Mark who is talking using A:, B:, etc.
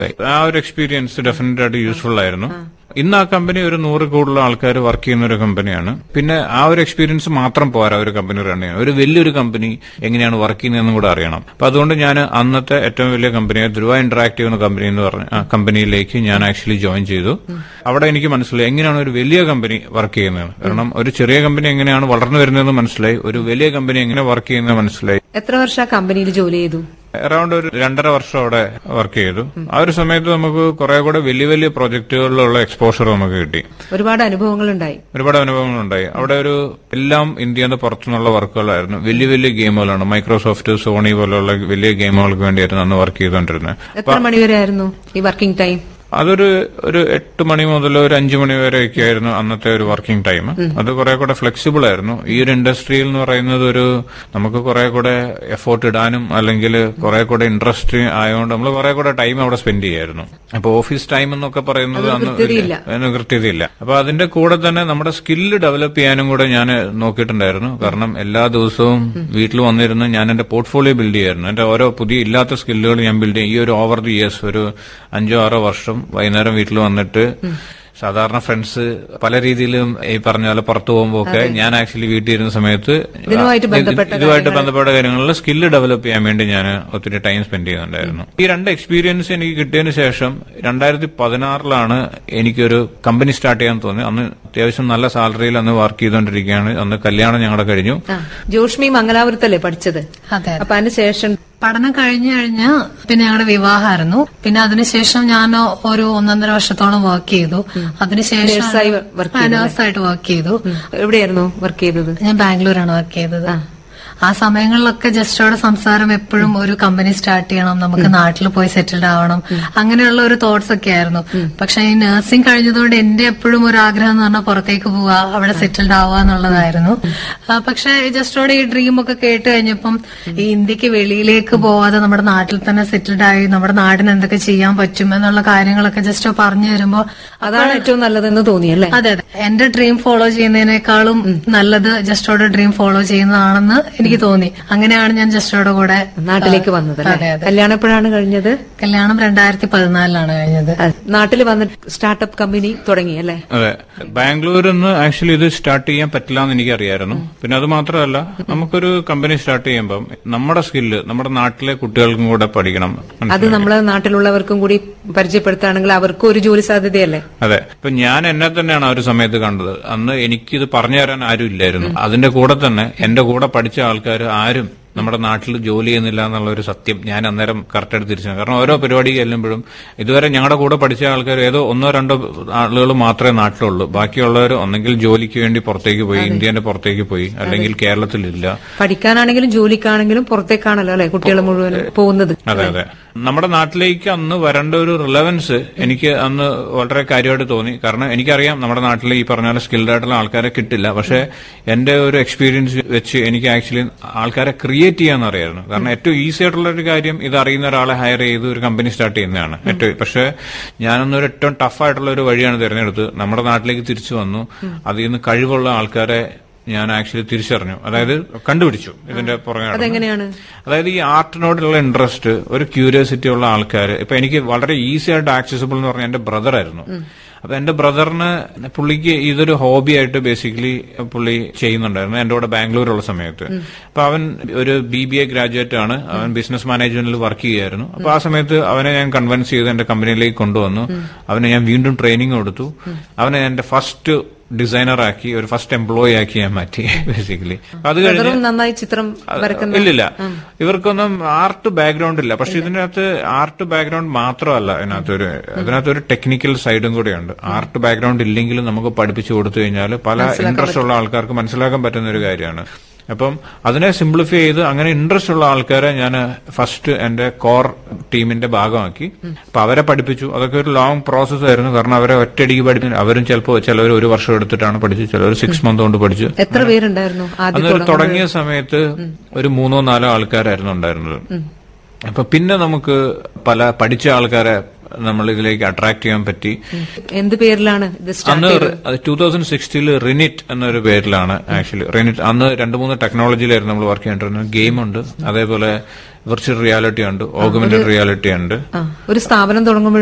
A: ആ ഒരു experience definite ആയിട്ട് യൂസ്ഫുൾ ആയിരുന്നു ഇന്ന് ആ കമ്പനി ഒരു നൂറ് കൂടുതൽ ആൾക്കാർ വർക്ക് ചെയ്യുന്ന ഒരു കമ്പനിയാണ് പിന്നെ ആ ഒരു എക്സ്പീരിയൻസ് മാത്രം പോരാ ഒരു കമ്പനി റൺ ചെയ്യാൻ ഒരു വലിയൊരു കമ്പനി എങ്ങനെയാണ് വർക്ക് ചെയ്യുന്നതെന്നും കൂടെ അറിയണം അപ്പൊ അതുകൊണ്ട് ഞാൻ അന്നത്തെ ഏറ്റവും വലിയ കമ്പനിയായ ധ്രുവ ഇന്ററാക്റ്റീവ് എന്ന കമ്പനി എന്ന് പറഞ്ഞ ആ കമ്പനിയിലേക്ക് ഞാൻ ആക്ച്വലി ജോയിൻ ചെയ്തു അവിടെ എനിക്ക് മനസ്സിലായി എങ്ങനെയാണ് ഒരു വലിയ കമ്പനി വർക്ക് ചെയ്യുന്നത് കാരണം ഒരു ചെറിയ കമ്പനി എങ്ങനെയാണ് വളർന്നു വരുന്നതെന്ന് മനസ്സിലായി ഒരു വലിയ കമ്പനി എങ്ങനെ വർക്ക് ചെയ്യുന്നത് മനസ്സിലായി
B: എത്ര വർഷം ആ കമ്പനിയിൽ ജോലി ചെയ്തു
A: അറൌണ്ട് ഒരു രണ്ടര വർഷം അവിടെ വർക്ക് ചെയ്തു ആ ഒരു സമയത്ത് നമുക്ക് കുറെ കൂടെ വലിയ വലിയ പ്രൊജക്ടുകളിലുള്ള എക്സ്പോഷർ നമുക്ക് കിട്ടി
B: ഒരുപാട് അനുഭവങ്ങൾ ഉണ്ടായി
A: ഒരുപാട് അനുഭവങ്ങളുണ്ടായി അവിടെ ഒരു എല്ലാം ഇന്ത്യയുടെ പുറത്തുനിന്നുള്ള വർക്കുകളായിരുന്നു വലിയ വലിയ ഗെയിമുകളാണ് മൈക്രോസോഫ്റ്റ് സോണി പോലുള്ള വലിയ ഗെയിമുകൾക്ക് വേണ്ടിയായിരുന്നു അന്ന് വർക്ക് ചെയ്തുകൊണ്ടിരുന്നത്
B: എത്ര മണിവരെ ആയിരുന്നു ഈ വർക്കിംഗ് ടൈം
A: അതൊരു ഒരു എട്ട് മണി മുതൽ ഒരു അഞ്ചു മണി വരെയൊക്കെ ആയിരുന്നു അന്നത്തെ ഒരു വർക്കിംഗ് ടൈം അത് കുറെ കൂടെ ഫ്ലെക്സിബിൾ ആയിരുന്നു ഈ ഒരു ഇൻഡസ്ട്രിയിൽ എന്ന് പറയുന്നത് ഒരു നമുക്ക് കുറെ കൂടെ എഫോർട്ട് ഇടാനും അല്ലെങ്കിൽ കുറെ കൂടെ ഇൻട്രസ്റ്റ് ആയതുകൊണ്ട് നമ്മൾ കുറെ കൂടെ ടൈം അവിടെ സ്പെൻഡ് ചെയ്യായിരുന്നു അപ്പൊ ഓഫീസ് ടൈം എന്നൊക്കെ പറയുന്നത് അന്ന്
B: കൃത്യതയില്ല.
A: അതിന് കൃത്യതയില്ല അപ്പൊ അതിന്റെ കൂടെ തന്നെ നമ്മുടെ സ്കില്ല് ഡെവലപ്പ് ചെയ്യാനും കൂടെ ഞാൻ നോക്കിയിട്ടുണ്ടായിരുന്നു കാരണം എല്ലാ ദിവസവും വീട്ടിൽ വന്നിരുന്ന് ഞാൻ എന്റെ പോർട്ട്ഫോളിയോ ബിൽഡ് ചെയ്യായിരുന്നു എന്റെ ഓരോ പുതിയ ഇല്ലാത്ത സ്കില്ലുകൾ ഞാൻ ബിൽഡ് ചെയ്യും ഈ ഒരു ഓവർ ദി ഇയേഴ്സ് ഒരു അഞ്ചോ ആറോ വർഷം വൈകുന്നേരം വീട്ടിൽ വന്നിട്ട് സാധാരണ ഫ്രണ്ട്സ് പല രീതിയിലും ഈ പറഞ്ഞ പോലെ പുറത്തു പോകുമ്പോൾ ഒക്കെ ഞാൻ ആക്ച്വലി വീട്ടിൽ ഇരുന്ന സമയത്ത്
B: ഇതിനുമായിട്ട് ബന്ധപ്പെട്ട
A: ഇതുമായിട്ട് ബന്ധപ്പെട്ട കാര്യങ്ങളിൽ സ്കില്ല് ഡെവലപ്പ് ചെയ്യാൻ വേണ്ടി ഞാൻ ഒത്തിരി ടൈം സ്പെൻഡ് ചെയ്യുന്നുണ്ടായിരുന്നു ഈ രണ്ട് എക്സ്പീരിയൻസ് എനിക്ക് കിട്ടിയതിന് ശേഷം രണ്ടായിരത്തി പതിനാറിലാണ് എനിക്കൊരു കമ്പനി സ്റ്റാർട്ട് ചെയ്യാൻ തോന്നി അന്ന് അത്യാവശ്യം നല്ല സാലറിയിൽ അന്ന് വർക്ക് ചെയ്തുകൊണ്ടിരിക്കുകയാണ് അന്ന് കല്യാണം ഞങ്ങളുടെ കഴിഞ്ഞു
B: ആ ജോഷ്മി മംഗലാപുരത്തല്ലേ പഠിച്ചത്
C: അതെ
B: അപ്പൊ അതിന് ശേഷം
C: പഠനം കഴിഞ്ഞു കഴിഞ്ഞ് പിന്നെ ഞങ്ങളുടെ വിവാഹമായിരുന്നു പിന്നെ അതിനുശേഷം ഞാൻ ഒരു ഒന്നൊന്നര വർഷത്തോളം വർക്ക് ചെയ്തു അതിനുശേഷം
B: Nurse-ആയി work ചെയ്തു
C: നഴ്സായിട്ട് വർക്ക് ചെയ്തു
B: എവിടെയായിരുന്നു വർക്ക് ചെയ്തത്
C: ഞാൻ ബാംഗ്ലൂരാണ് വർക്ക് ചെയ്തത് ആ സമയങ്ങളിലൊക്കെ ജസ്റ്റോടെ സംസാരം എപ്പോഴും ഒരു കമ്പനി സ്റ്റാർട്ട് ചെയ്യണം നമുക്ക് നാട്ടിൽ പോയി സെറ്റിൽഡ് ആവണം അങ്ങനെയുള്ള ഒരു തോട്ട്സ് ഒക്കെ ആയിരുന്നു പക്ഷെ ഈ നഴ്സിംഗ് കഴിഞ്ഞതുകൊണ്ട് എന്റെ എപ്പോഴും ഒരു ആഗ്രഹം എന്ന് പറഞ്ഞാൽ പുറത്തേക്ക് പോവുക അവിടെ സെറ്റിൽഡ് ആവുക എന്നുള്ളതായിരുന്നു ആ, പക്ഷെ ജസ്റ്റോടെ ഈ ഡ്രീം ഒക്കെ കേട്ട് കഴിഞ്ഞപ്പം ഈ ഇന്ത്യക്ക് വെളിയിലേക്ക് പോവാതെ നമ്മുടെ നാട്ടിൽ തന്നെ സെറ്റിൽഡ് ആയി നമ്മുടെ നാടിന് എന്തൊക്കെ ചെയ്യാൻ പറ്റും എന്നുള്ള കാര്യങ്ങളൊക്കെ ജസ്റ്റ് പറഞ്ഞു തരുമ്പോ
B: അതാണ് ഏറ്റവും നല്ലതെന്ന് തോന്നിയല്ലേ
C: അതെ അതെ എന്റെ ഡ്രീം ഫോളോ ചെയ്യുന്നതിനേക്കാളും നല്ലത് ജസ്റ്റോടെ ഡ്രീം ഫോളോ ചെയ്യുന്നതാണെന്ന് എനിക്ക് തോന്നി അങ്ങനെയാണ് ഞാൻ ജസ്റ്റോടെ കൂടെ
B: നാട്ടിലേക്ക് വന്നത്
C: അതെ
B: അല്ലേ
C: അതെ
B: കല്യാണം എപ്പോഴാണ് കഴിഞ്ഞത്
C: കല്യാണം രണ്ടായിരത്തി പതിനാലിലാണ് കഴിഞ്ഞത്
B: നാട്ടിൽ വന്ന് സ്റ്റാർട്ടപ്പ് കമ്പനി തുടങ്ങി അല്ലേ
A: അതെ ബാംഗ്ലൂരിൽ നിന്ന് ആക്ച്വലി ഇത് സ്റ്റാർട്ട് ചെയ്യാൻ പറ്റില്ല എന്ന് എനിക്കറിയായിരുന്നു പിന്നെ അത് മാത്രമല്ല നമുക്കൊരു കമ്പനി സ്റ്റാർട്ട് ചെയ്യുമ്പം നമ്മുടെ സ്കില്ല് നമ്മുടെ നാട്ടിലെ കുട്ടികൾക്കും കൂടെ പഠിക്കണം
B: അത് നമ്മളെ നാട്ടിലുള്ളവർക്കും കൂടി പരിചയപ്പെടുത്തുകയാണെങ്കിൽ അവർക്കും ഒരു ജോലി സാധ്യതയല്ലേ
A: അതെ ഇപ്പൊ ഞാൻ എന്നെ തന്നെയാണ് ആ ഒരു സമയത്ത് കണ്ടത് അന്ന് എനിക്കിത് പറഞ്ഞു തരാൻ ആരും ഇല്ലായിരുന്നു അതിന്റെ കൂടെ തന്നെ എന്റെ കൂടെ പഠിച്ച ആൾക്കാർ ആരും നമ്മുടെ നാട്ടിൽ ജോലി ചെയ്യുന്നില്ല എന്നുള്ള ഒരു സത്യം ഞാൻ അന്നേരം കറക്റ്റായിട്ട് തിരിച്ചു കാരണം ഓരോ പരിപാടി ചെല്ലുമ്പോഴും ഇതുവരെ ഞങ്ങളുടെ കൂടെ പഠിച്ച ആൾക്കാർ ഏതോ ഒന്നോ രണ്ടോ ആളുകൾ മാത്രമേ നാട്ടിലുള്ളൂ ബാക്കിയുള്ളവർ ഒന്നെങ്കിൽ ജോലിക്ക് വേണ്ടി പുറത്തേക്ക് പോയി ഇന്ത്യന്റെ പുറത്തേക്ക് പോയി അല്ലെങ്കിൽ കേരളത്തിലില്ല
B: പഠിക്കാനാണെങ്കിലും ജോലിക്കാണെങ്കിലും പുറത്തേക്കാണല്ലോ അല്ലെ കുട്ടികൾ മുഴുവൻ പോകുന്നത്
A: അതെ അതെ നമ്മുടെ നാട്ടിലേക്ക് അന്ന് വരേണ്ട ഒരു റിലവൻസ് എനിക്ക് അന്ന് വളരെ കാര്യമായിട്ട് തോന്നി കാരണം എനിക്കറിയാം നമ്മുടെ നാട്ടിൽ ഈ പറഞ്ഞ പോലെ സ്കിൽഡ് ആയിട്ടുള്ള ആൾക്കാരെ കിട്ടില്ല പക്ഷെ എന്റെ ഒരു എക്സ്പീരിയൻസ് വെച്ച് എനിക്ക് ആക്ച്വലി ആൾക്കാരെ ക്രിയേറ്റ് ചെയ്യാൻ അറിയായിരുന്നു കാരണം ഏറ്റവും ഈസി ആയിട്ടുള്ള ഒരു കാര്യം ഇത് അറിയുന്ന ഒരാളെ ഹയർ ചെയ്ത് ഒരു കമ്പനി സ്റ്റാർട്ട് ചെയ്യുന്നതാണ് ഏറ്റവും പക്ഷെ ഞാനൊന്നൊരു ഏറ്റവും ടഫായിട്ടുള്ള ഒരു വഴിയാണ് തിരഞ്ഞെടുത്ത് നമ്മുടെ നാട്ടിലേക്ക് തിരിച്ചു വന്നു അതിൽ നിന്ന് കഴിവുള്ള ആൾക്കാരെ ഞാൻ ആക്ച്വലി തിരിച്ചറിഞ്ഞു അതായത് കണ്ടുപിടിച്ചു ഇതിന്റെ പുറകെ നടന്ന്.
B: അതെങ്ങനെയാണ്
A: അതായത് ഈ ആർട്ടിനോടുള്ള ഇൻട്രസ്റ്റ് ഒരു ക്യൂരിയോസിറ്റി ഉള്ള ആൾക്കാർ ഇപ്പൊ എനിക്ക് വളരെ ഈസി ആയിട്ട് ആക്സസിബിൾ എന്ന് പറഞ്ഞ എന്റെ ബ്രദർ ആയിരുന്നു അപ്പൊ എന്റെ ബ്രദറിന് പുള്ളിക്ക് ഇതൊരു ഹോബി ആയിട്ട് ബേസിക്കലി പുള്ളി ചെയ്യുന്നുണ്ടായിരുന്നു എന്റെ കൂടെ ബാംഗ്ലൂരുള്ള സമയത്ത് അപ്പൊ അവൻ ഒരു ബി ബി എ ഗ്രാജുവേറ്റ് ആണ് അവൻ ബിസിനസ് മാനേജ്മെന്റിൽ വർക്ക് ചെയ്യായിരുന്നു അപ്പൊ ആ സമയത്ത് അവനെ ഞാൻ കൺവിൻസ് ചെയ്ത് എന്റെ കമ്പനിയിലേക്ക് കൊണ്ടുവന്നു അവനെ ഞാൻ വീണ്ടും ട്രെയിനിങ് കൊടുത്തു അവനെ എന്റെ ഫസ്റ്റ് ഡിസൈനർ ആക്കി ഒരു ഫസ്റ്റ് എംപ്ലോയി ആക്കി ഞാൻ മാറ്റി ബേസിക്കലി അത് കഴിഞ്ഞ്
B: ബ്രദറും നന്നായി ചിത്രം വരക്കുന്ന
A: ഇല്ലില്ല ഇവർക്കൊന്നും ആർട്ട് ബാക്ക്ഗ്രൗണ്ട് ഇല്ല പക്ഷെ ഇതിനകത്ത് ആർട്ട് ബാക്ക്ഗ്രൗണ്ട് മാത്രമല്ല ഇതിനകത്തൊരു ഇതിനകത്തൊരു ടെക്നിക്കൽ സൈഡും കൂടെയുണ്ട് ആർട്ട് ബാക്ക്ഗ്രൗണ്ട് ഇല്ലെങ്കിലും നമുക്ക് പഠിപ്പിച്ചു കൊടുത്തു കഴിഞ്ഞാൽ പല ഇൻട്രസ്റ്റ് ഉള്ള ആൾക്കാർക്ക് മനസ്സിലാക്കാൻ പറ്റുന്ന ഒരു കാര്യമാണ് അപ്പം അതിനെ സിംപ്ലിഫൈ ചെയ്ത് അങ്ങനെ ഇൻട്രസ്റ്റ് ഉള്ള ആൾക്കാരെ ഞാൻ ഫസ്റ്റ് എന്റെ കോർ ടീമിന്റെ ഭാഗമാക്കി അപ്പൊ അവരെ പഠിപ്പിച്ചു അതൊക്കെ ഒരു ലോങ് പ്രോസസ് ആയിരുന്നു കാരണം അവരെ ഒറ്റയടിക്ക് പഠിപ്പിച്ചു അവരും ചിലപ്പോൾ ചിലവർ ഒരു വർഷം എടുത്തിട്ടാണ് പഠിച്ചു ചിലവർ സിക്സ് മന്ത് കൊണ്ട് പഠിച്ചു
B: എത്ര പേരുണ്ടായിരുന്നു ആദ്യം
A: അന്നൊരു തുടങ്ങിയ സമയത്ത് ഒരു മൂന്നോ നാലോ ആൾക്കാരായിരുന്നു ഉണ്ടായിരുന്നത് അപ്പൊ പിന്നെ നമുക്ക് പല പഠിച്ച ആൾക്കാരെ നമ്മൾ ഇതിലേക്ക് അട്രാക്ട് ചെയ്യാൻ പറ്റി
B: എന്ത് പേരിലാണ് ഇത് സ്റ്റാർട്ട്
A: അന്ന്
B: ചെയ്തത്
A: ടൂ തൗസൻഡ് സിക്സ്റ്റീല് റിനിറ്റ് എന്നൊരു പേരിലാണ് ആക്ച്വലി റിനിറ്റ് അന്ന് രണ്ട് മൂന്ന് ടെക്നോളജിയിലായിരുന്നു നമ്മൾ വർക്ക് ചെയ്തിരുന്നത് ഗെയിം ഉണ്ട് അതേപോലെ വിർച്വൽ റിയാലിറ്റി ഉണ്ട് ഓഗ്മെന്റഡ് റിയാലിറ്റി ഉണ്ട്
B: ആ, ഒരു സ്ഥാപനം തുടങ്ങുമ്പോൾ